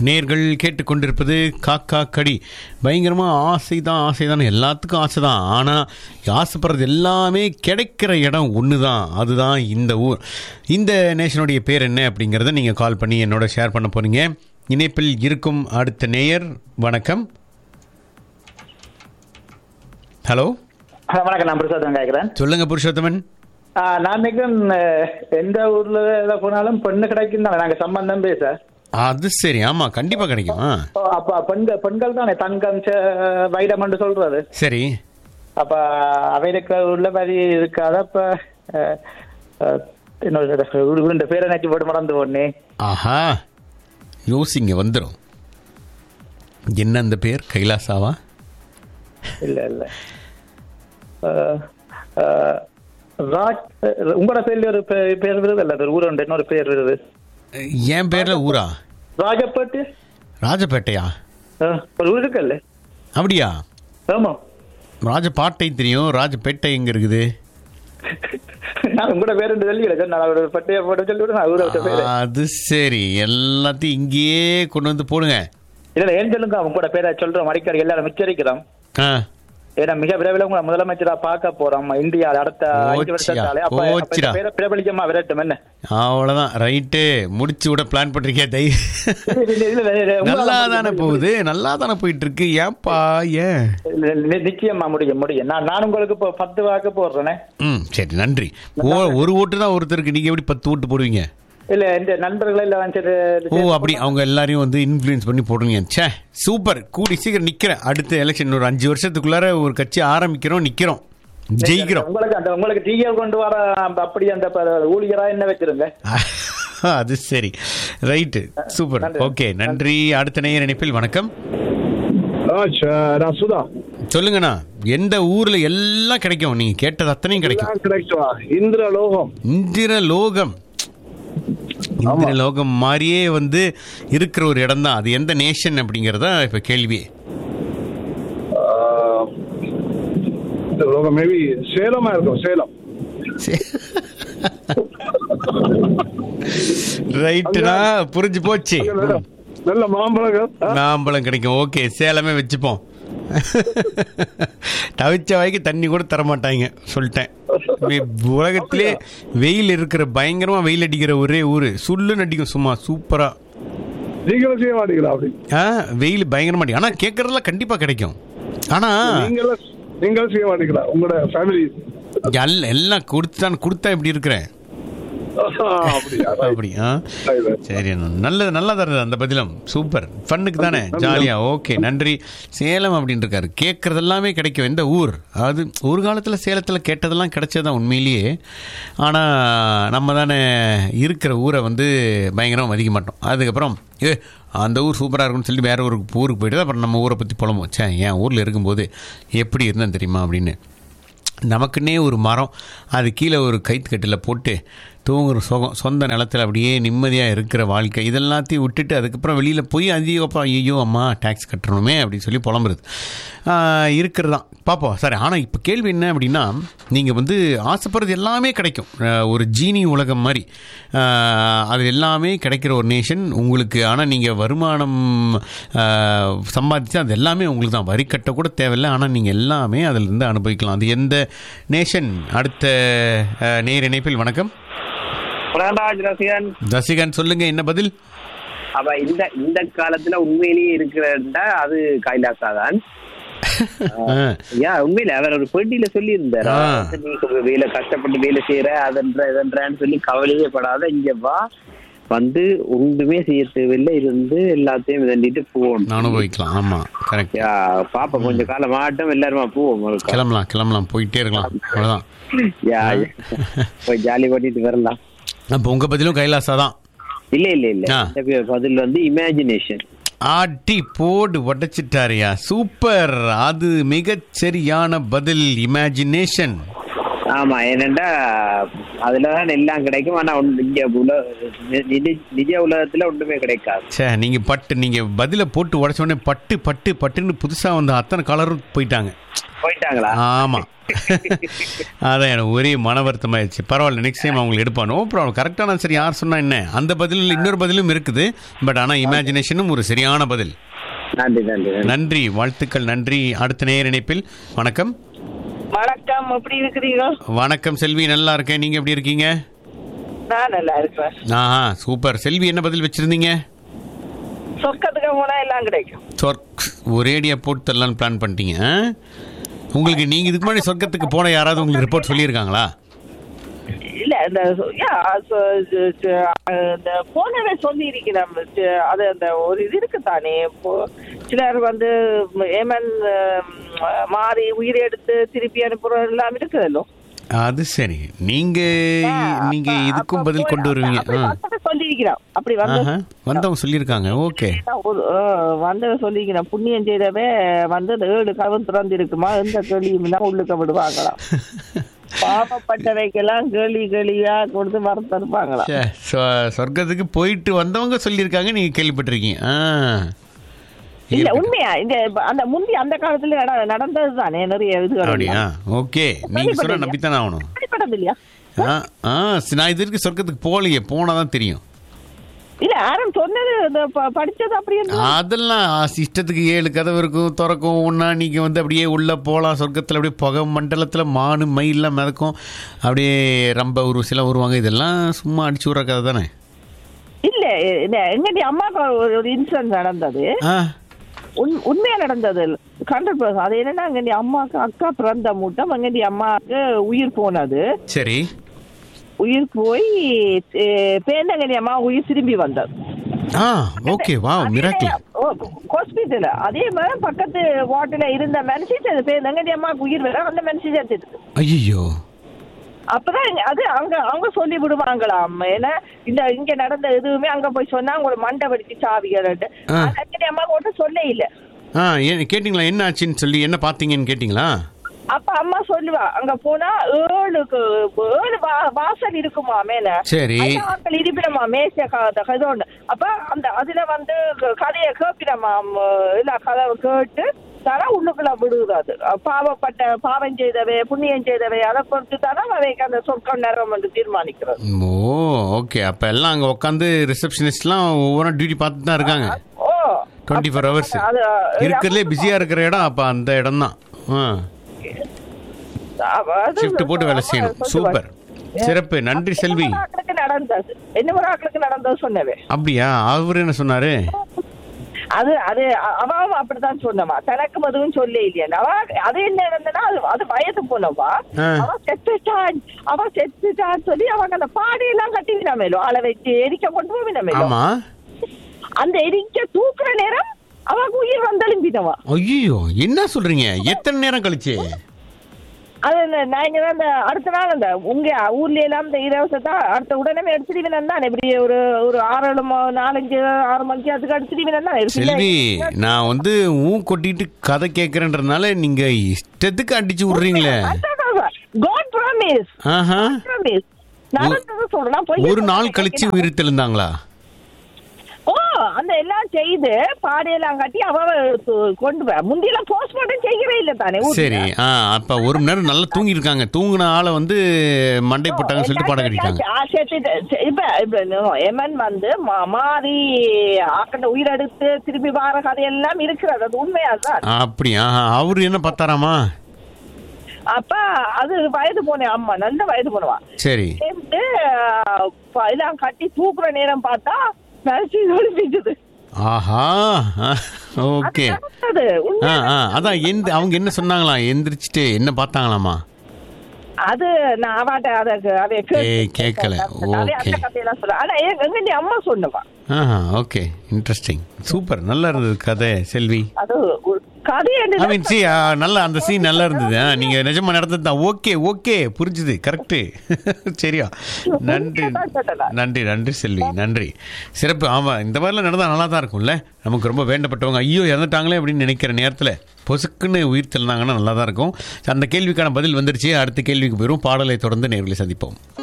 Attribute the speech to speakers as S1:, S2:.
S1: நேர்கள் கேட்டுக்கொண்டிருப்பது காக்கா கடி பயங்கரமாக ஆசை தான் ஆசை தான் எல்லாத்துக்கும் ஆசை தான் ஆனால் ஆசைப்படுறது எல்லாமே கிடைக்கிற இடம் ஒன்று தான் அதுதான் இந்த ஊர் இந்த நேஷனுடைய பேர் என்ன அப்படிங்கிறத நீங்கள் கால் பண்ணி என்னோட ஷேர் பண்ண போகிறீங்க இணைப்பில் இருக்கும் அடுத்த நேயர் வணக்கம் ஹலோ
S2: வணக்கம் நான் பிரசாதம் கேட்கிறேன்
S1: சொல்லுங்க புருஷோத்தமன்
S2: நான் நினைக்கிறேன் அஹ், எந்த ஊர்ல எதை போனாலும் பெண்ணு கிடைக்கும் தானே நாங்க சம்பந்தம் பேச
S1: அது சரி ஆமாம் கண்டிப்பாக கிடைக்கும் ஆ
S2: ஓ, அப்ப பெண்கள் பெண்கள் தானே தங்கம் ச- வைடம்னு சொல்றது
S1: சரி
S2: அப்ப அவைகளுக்கு உள்ள மாதிரி இருக்காத அப்ப அஹ், அஹ், என்னோட இந்த பேரை நினைச்சு போட்டு மறந்து போடனே
S1: ஆஹா யோசிங்க வந்துடும் என்ன அந்த பேர் கைலாசாவா
S2: இல்ல இல்ல அஹ், அஹ், ராஜ் அஹ், உங்களோட பேர்ல ஒரு பே- பேர் வருது இல்ல ஒரு ஊர் உண்டு இன்னொரு பேர் வருது
S1: என் பேர்ல ஊரா
S2: ராஜப்பட்டு
S1: ராஜபேட்டையா
S2: அஹ், ஒரு ஊர் இருக்குல்ல
S1: அப்படியா
S2: ஆமா
S1: ராஜபாட்டை தெரியும் ராஜபேட்டை எங்க இருக்குது
S2: நான் உங்களோட பேர் என்று சொல்லி இல்லை நான் அவரோட பட்டைய போட்டு சொல்லி விட நான் ஊரை விட்ட பேரு
S1: அது சரி எல்லாத்தையும் இங்கேயே கொண்டு வந்து போடுங்க
S2: இல்ல ஏன் சொல்லுங்க அவங்க கூட பேரை சொல்றோம் அடிக்கடி எல்லாரும் மிச்சரிக்கிறோம்
S1: ஆ
S2: ஏன்னா மிக விரைவில் உங்களை முதலமைச்சரா பார்க்க போறோம் இந்தியா அடுத்த அஞ்சு
S1: போச்சியா,
S2: வருஷத்தாலே அப்ப அப்ப இந்த
S1: போச்சிடா.
S2: பேரை பிரபலிக்கமா விரட்டும் என்ன
S1: அவ்வளோதான் ரைட்டு முடிச்சு விட பிளான் பண்ணிருக்கியா தை
S2: இல்ல, இல்ல, இல்ல, இல்ல, உங்களால
S1: நல்லா
S2: முடியும்,
S1: தானே
S2: முடியும்.
S1: போகுது நல்லா தானே போயிட்டு இருக்கு ஏன்பா ஏன்
S2: இல்ல, இல்ல, நிச்சயமா முடியும் முடியும் நான் நான் உங்களுக்கு இப்போ பத்து வாக்கு போடுறேனே
S1: ம் சரி நன்றி ஓ ஒரு ஓட்டு தான் ஒருத்தருக்கு நீங்க எப்படி பத்து ஓட்டு போடுவீங்க
S2: இல்ல இந்த நண்பர்கள் எல்லாம் சரி
S1: ஓ அப்படி அவங்க எல்லாரையும் வந்து இன்ஃப்ளூயன்ஸ் பண்ணி போடுறீங்க ச்சே சூப்பர் கூடி சீக்கிரம் நிக்கிறேன் அடுத்த எலெக்ஷன் ஒரு அஞ்சு வருஷத்துக்குள்ளார ஒரு கட்சி ஆரம்பிக்கிறோம் நிக்கிறோம் ஜெயிக்கிறோம்
S2: உங்களுக்கு அந்த உங்களுக்கு டிஎல் கொண்டு வர அந்த- அப்படி அந்த ப- ஊழியரா என்ன வச்சிருங்க
S1: அது சரி ரைட்டு சூப்பர்
S2: நன்றி.
S1: ஓகே நன்றி அடுத்த நேயர் இணைப்பில் வணக்கம்
S3: ராஜ் அஹ், நான் சுதா
S1: சொல்லுங்கண்ணா எந்த ஊர்ல எல்லாம் கிடைக்கும் நீங்க கேட்டது அத்தனையும் கிடைக்கும்
S3: எல்லாம் கிடைக்குமா இந்திர லோகம்
S1: இந்திர லோகம் இந்திர லோகம் மாதிரியே வந்து இருக்கிற ஒரு இடம் தான் அது எந்த நேஷன் அப்படிங்கறதா இப்ப கேள்வி
S3: அஹ், இந்த லோகம் மேபி சேலமா இருக்கும் சேலம்
S1: ரைட்டுடா புரிஞ்சு போச்சு
S3: அங்க நல்ல- நல்ல மாம்பழங்கள் அஹ்,
S1: மாம்பழம் கிடைக்கும் ஓகே சேலமே வச்சுப்போம் தவிச்ச வாய்க்கு தண்ணி கூட தர மாட்டாங்க சொல்லிட்டேன் வே- உலகத்திலே வெயில் இருக்கிற பயங்கரமா வெயில் அடிக்கிற ஒரே ஊரு சுள்ளுன்னு அடிக்கும் சும்மா சூப்பரா
S3: நீங்களும் செய்ய மாட்டீங்களா அப்படி
S1: ஆ வெயில் பயங்கரமா அடிக்கும் ஆனா கேட்கறதுல கண்டிப்பா கிடைக்கும் ஆனா
S3: நீங்களும் நீங்களும் செய்ய மாட்டீங்களா உங்களோட ஃபேமிலி
S1: எல்லாம் எல்லாம் கொடுத்தான் கொடுத்தா இப்படி இருக்கிறேன்
S3: அப்படியா right.
S1: அப்படி ஆ
S3: Right, right.
S1: சரி அண்ணா. நல்லது நல்லா தருது அந்த பதிலும் சூப்பர் ஃபன்னுக்கு தானே ஜாலியா ஓகே நன்றி சேலம் அப்படின்னு இருக்காரு கேட்கறது எல்லாமே கிடைக்கும் எந்த ஊர் அது ஒரு காலத்தில் சேலத்தில் கேட்டதெல்லாம் கிடைச்சதுதான் உண்மையிலேயே ஆனால் நம்ம தானே இருக்கிற ஊரை வந்து பயங்கரமாக மதிக்க மாட்டோம் அதுக்கப்புறம் ஏ அந்த ஊர் சூப்பராக இருக்கும்னு சொல்லி வேற ஒரு ஊருக்கு போயிட்டு அப்புறம் நம்ம ஊரை பற்றி புலம்பும் வச்சேன் என் ஊரில் இருக்கும்போது எப்படி இருந்தேன் தெரியுமா அப்படின்னு நமக்குன்னே ஒரு மரம் அது கீழே ஒரு கைத்துக்கட்டில் போட்டு தூங்குற சுகம் சொந்த நிலத்தில் அப்படியே நிம்மதியாக இருக்கிற வாழ்க்கை இதெல்லாத்தையும் விட்டுட்டு அதுக்கப்புறம் வெளியில் போய் அதிகம் அப்பா ஐயோ அம்மா டேக்ஸ் கட்டணுமே அப்படின்னு சொல்லி புலம்புறது இருக்கிறது தான் பார்ப்போம் சரி ஆனால் இப்போ கேள்வி என்ன அப்படின்னா நீங்கள் வந்து ஆசைப்படுறது எல்லாமே கிடைக்கும் ஆஹ் ஒரு ஜீனி உலகம் மாதிரி ஆஹ் அது எல்லாமே கிடைக்கிற ஒரு நேஷன் உங்களுக்கு ஆனால் நீங்கள் வருமானம் ஆஹ் சம்பாதிச்சு அது எல்லாமே உங்களுக்கு தான் வரி கட்ட கூட தேவையில்லை ஆனால் நீங்கள் எல்லாமே அதிலிருந்து அனுபவிக்கலாம் அது எந்த நேஷன் அடுத்த ஆஹ் நேர் இணைப்பில் வணக்கம்
S4: பிரகாஷ் ரசிகன்
S1: ரசிகன் சொல்லுங்க என்ன பதில்
S4: அப்ப இந்த இந்த காலத்துல உண்மையிலேயே இருக்கிறதா அது கைலாசா தான்
S1: ஆஹ்
S4: யா உண்மையில அவர் ஒரு பேட்டியில சொல்லி இருந்தார்
S1: ஆ.
S4: நீ வேலை கஷ்டப்பட்டு வேலை செய்யற அதன்ற இதன்றன்னு சொல்லி கவலையே படாத இங்க வா வந்து ஒன்றுமே செய்ய தேவையில்லை இருந்து எல்லாத்தையும் இதண்டிட்டு போகணும்
S1: அனுபவிக்கலாம் ஆமாம் கரெக்ட்
S4: யா பாப்பா கொஞ்சம் காலம் ஆட்டம் எல்லாருமா போவோம் ஒருக்கா.
S1: கிளம்பலாம் கிளம்பலாம் போயிட்டே இருக்கலாம் அவ்வளோதான்
S4: யா போய் ஜாலி பண்ணிட்டு வரலாம்
S1: அப்போ உங்கள் பதிலும் கைலாசா தான்
S4: இல்ல இல்ல இல்ல
S1: ஆ.
S4: இந்த பதில் வந்து இமேஜினேஷன்
S1: ஆட்டி போடு உடைச்சிட்டாரியா சூப்பர் அது மிகச் சரியான பதில் இமேஜினேஷன்
S4: ஆமா ஏனென்றா அதுலதான் எல்லாம் கிடைக்கும் ஆனா ஒண்ணு இங்க உல நிஜ- நிஜ உலகத்துல ஒண்ணுமே கிடைக்காது
S1: சே நீங்க பட்டு நீங்க பதில போட்டு உடச்ச உடனே பட்டு பட்டு பட்டுன்னு புதுசா வந்த அத்தனை கலரும் போயிட்டாங்க
S4: போயிட்டாங்களா
S1: ஆமா அதான் எனக்கு ஒரே மன வருத்தமாயிடுச்சு பரவாயில்ல நெக்ஸ்ட் டைம் அவங்களுக்கு எடுப்பா நோ ப்ராப்ளம் கரெக்டான சரி யார் சொன்னா என்ன அந்த பதில் இன்னொரு பதிலும் இருக்குது பட் ஆனா இமேஜினேஷனும் ஒரு சரியான பதில்
S4: நன்றி நன்றி நன்றி.
S1: நன்றி வாழ்த்துக்கள் நன்றி அடுத்த நேர் இணைப்பில் வணக்கம்
S5: வணக்கம் எப்படி இருக்கிறீங்க
S1: வணக்கம் செல்வி நல்லா இருக்கேன் நீங்க எப்படி இருக்கீங்க
S5: நான் நல்லா இருக்கிறேன்
S1: ஆஹா சூப்பர் செல்வி என்ன பதில் வச்சிருந்தீங்க
S5: சொர்க்கத்துக்கு போனா எல்லாம் கிடைக்கும்
S1: சொர்க் ஒரேடியா போட்டு தரலான்னு பிளான் பண்ணிட்டீங்க ஆ? உங்களுக்கு நீங்க இதுக்கு முன்னாடி சொர்க்கத்துக்கு போன யாராவது உங்களுக்கு ரிப்போர்ட் சொல்லியிருக்காங்களா
S5: இல்ல இந்த யா, சொ- சொ- சொ- இந்த போனவே சொல்லி இருக்கிறேன் அது அந்த ஒரு இது இருக்கு தானே இப்போ சிலர் வந்து ஏமன் மாறி உயிரை எடுத்து திருப்பி அனுப்புறது எல்லாம் இருக்குதല്ലോ
S1: அது சரி நீங்க நீங்க இதுக்கும் பதில் கொண்டு வருவீங்க ஆ.
S5: சொல்லியிருக்கிறோம் அப்படி வந்து
S1: ஆஹா, வந்தவங்க சொல்லியிருக்காங்க ஓகே
S5: ஒரு அஹ், வந்து சொல்லிக்கிறேன் புண்ணியம் செய்தவே வந்து இந்த ஏழு கதவு திறந்து இருக்குமா எந்த கேள்வியும் இல்லாம உள்ளுக்க விடுவாங்களாம் பாவப்பட்டவைக்கெல்லாம் கேள்வி கேள்வியா கொடுத்து மறந்துருப்பாங்களாம்
S1: ச்சே, சொ- சொர்க்கத்துக்கு போயிட்டு வந்தவங்க சொல்லியிருக்காங்க நீங்க கேள்விப்பட்டிருக்கீங்க ஆ.
S5: இல்ல
S1: இருக்கட்டும்.
S5: உண்மையா இந்த இப்ப அந்த முந்தி அந்த காலத்துல நட- நடந்தது தானே நிறைய இதுகள்
S1: அப்படியா ஓகே நீங்க சொன்னா நம்பித்தானே ஆகணும்
S5: கேள்விப்பட்டது இல்லையா
S1: ஆ ஆ சரி, நான் இது வரைக்கும் சொர்க்கத்துக்கு போகலையே போனாதான் தெரியும்
S5: இல்ல யாரும் சொன்னது இந்த ப- படிச்சது அப்படி இருந்து
S1: அதெல்லாம் இஷ்டத்துக்கு ஏழு கதவு இருக்கும் திறக்கும் ஒன்றா நீங்கள் வந்து அப்படியே உள்ளே போகலாம் சொர்க்கத்தில் அப்படியே புகை மண்டலத்தில் மானு மயிலாம் மிதக்கும் அப்படியே ரொம்ப உருவசிலாம் வருவாங்க இதெல்லாம் சும்மா அடிச்சு விட்ற கதை தானே
S5: இல்ல இல்ல எங்கடி அம்மாக்கு ஒரு- ஒரு இன்சிடென்ட் நடந்தது
S1: ஆ
S5: உண்- உண்மையா நடந்தது ஹண்ட்ரட் பர்சன்ட் அது என்னன்னா அங்கடி அம்மாக்கு அக்கா பிறந்த மூட்டம் அங்கடி அம்மாவுக்கு உயிர் போனது
S1: சரி
S5: உயிர் போய் பேந்தங்கடி அம்மா உயிர் திரும்பி வந்தது
S1: ஆ ஓகே வா மிராக்கிள்
S5: ஹாஸ்பிட்டல் அதே மாதிரி பக்கத்து வார்டுல இருந்த மனுஷன் பேந்தங்கடி அம்மாவுக்கு உயிர் வர அந்த மனுஷன் செத்துட்டு
S1: ஐயோ
S5: அப்பதான் இங்க- அது அங்க அவங்க சொல்லி விடுவாங்களாம் ஏன்னா இந்த இங்க நடந்த எதுவுமே அங்க போய் சொன்னா உங்களை மண்டை வெடிச்சு சாவிகள்
S1: ஆ.
S5: அங்கடி அம்மாவுக்கு ஒன்றும் சொல்ல இல்ல
S1: ஆ ஏன் கேட்டிங்களா என்ன ஆச்சுன்னு சொல்லி என்ன பார்த்தீங்கன்னு கேட்டிங்களா
S5: அப்ப அம்மா சொல்லுவா அங்க போனா ஏழுக்கு ஏழு வா- வாசல் இருக்குமா மேல
S1: சரி
S5: ஐயா, ஆட்கள் இருப்பினமா மேச கதோண்டு அப்ப அந்த அதுல வந்து க- கதைய கேட்பினமா இல்ல கதை கேட்டு தானே உள்ளுக்குள்ள விடுது அது பாவப்பட்ட பாவம் செய்தவை புண்ணியம் செய்தவை அதை பொறுத்து தானே அவைக்கு அந்த சொர்க்கம் நேரம் வந்து தீர்மானிக்கிறது
S1: ஓ ஓகே அப்போ எல்லாம் அங்கே உட்காந்து ரிசப்ஷனிஸ்ட்லாம் ஒவ்வொரு டியூட்டி பார்த்துட்டு தான் இருக்காங்க
S5: ஓ
S1: டுவெண்ட்டி ஃபோர் ஹவர்ஸ்
S5: அது
S1: இருக்கிறதுலே பிஸியாக இருக்கிற இடம் அப்போ அந்த இடம் தான் ஆ
S5: அது
S1: ஷிஃப்ட் போட்டு வேலை செய்யணும்
S5: சொல்லுவாரு.
S1: சூப்பர் சிறப்பு நன்றி செல்வி
S5: என்ன ஒரு ஆட்களுக்கு நடந்தது என்ன ஒரு ஆட்களுக்கு நடந்தது சொன்னவே
S1: அப்படியா அவர் என்ன சொன்னாரு
S5: அது அது அ- அவன் அப்படித்தான் சொன்னவா தனக்கு எதுவும் சொல்ல இல்லையா அவ அது என்ன நடந்தனா அது அது வயது போனவா
S1: ஆ.
S5: அவ செத்துட்டான் அவ செத்துட்டான்னு சொல்லி அவங்க அந்த பாடியெல்லாம் கட்டிவினா மேலும் ஆளை வச்சு எரிக்க கொண்டு போவினா மேலும்
S1: ஆமா
S5: அந்த எரிக்க தூக்குற நேரம் அவக்கு உயிர் வந்தெலும்பினவா
S1: ஐயோ என்ன சொல்றீங்க எத்தனை நேரம் கழிச்சு
S5: அது இந்த நான் இங்க தான் இந்த அடுத்த நாள் அந்த உங்க ஊர்ல எல்லாம் இந்த இலவசத்தா அடுத்த உடனே எடுத்துடுவினா தான் இப்படி ஒரு ஒரு ஆறு ஏழு ம- நாலஞ்சு ஆறு மணிக்கு அதுக்கு எடுத்துடுவினா தான்
S1: செல்வி நான் வந்து ஊ கொட்டிட்டு கதை கேட்கறேன்றதுனால நீங்க இஷ்டத்துக்கு அடிச்சு விடுறீங்களே
S5: காட் ப்ராமிஸ்
S1: ஆஹா
S5: ப்ராமிஸ் நடந்தது சொல்றேன் பொய்
S1: ஒரு நாள் கழிச்சு உயிர் தெளிந்தாங்களா
S5: ஓ அந்த எல்லாம் செய்து பாடையெல்லாம் கட்டி அவ து- கொண்டு போய் முந்தியெல்லாம் போஸ்ட்மார்ட்டம் செய்யவே இல்லை தானே ஊர்ல.
S1: சரி ஆ அப்ப ஒரு மணி நேரம் நல்லா தூங்கி இருக்காங்க தூங்கின ஆளை வந்து மண்டை போட்டாங்கன்னு சொல்லிட்டு பாடம் கட்டிட்டாங்க
S5: ஆ, செத்துட்டு. செ- இப்ப இப்ப no, எமன் வந்து மா- மாறி ஆக்கண்ட உயிரெடுத்து திருப்பி வார கதையெல்லாம் இருக்கிறது அது உண்மையாதான்
S1: அப்படியா அவரு என்ன பார்த்தாராமா
S5: அப்ப அது வயது போன அம்மா நல்ல வயது போனவா
S1: சரி
S5: சேர்ந்து ஆ, ப- எல்லாம் கட்டி தூக்குற நேரம் பார்த்தா நடிச்சு ஒளிப்பிட்டுது
S1: ஆஹா ஓகே
S5: அது
S1: ஆ
S5: உண்மை
S1: ஆ அதான் எந்த அவங்க என்ன சொன்னாங்களா எந்திரிச்சிட்டு என்ன பார்த்தாங்களாமா
S5: அது நான் அவாட்ட அத அவைய கேட்டு-
S1: ஏய், கேட்கல.
S5: அவைய அந்த
S1: ஓகே.
S5: கதையெல்லாம் சொல்ல ஆனா எ- எங்க நீ அம்மா சொன்னவா
S1: ஆஹா ஓகே இன்ட்ரெஸ்டிங் சூப்பர் நல்லா இருந்தது கதை செல்வி
S5: அது உ- கதை
S1: ஐ மீன் சி நல்லா அந்த சீன் நல்லா இருந்தது ஆ, நீங்க நிஜமா நடந்தது தான் ஓகே ஓகே புரிஞ்சுது கரெக்டு சரியா நன்றி நன்றி நன்றி செல்வி நன்றி சிறப்பு ஆமா இந்த மாதிரிலாம் நடந்தால் நல்லா தான் இருக்கும்ல நமக்கு ரொம்ப வேண்டப்பட்டவங்க ஐயோ இறந்துட்டாங்களே அப்படின்னு நினைக்கிற நேரத்தில் பொசுக்குன்னு உயிர் தெளினாங்கன்னா நல்லா தான் இருக்கும் அந்த கேள்விக்கான பதில் வந்துருச்சு அடுத்த கேள்விக்கு போயிடும் பாடலை தொடர்ந்து நேர்களை சந்திப்போம்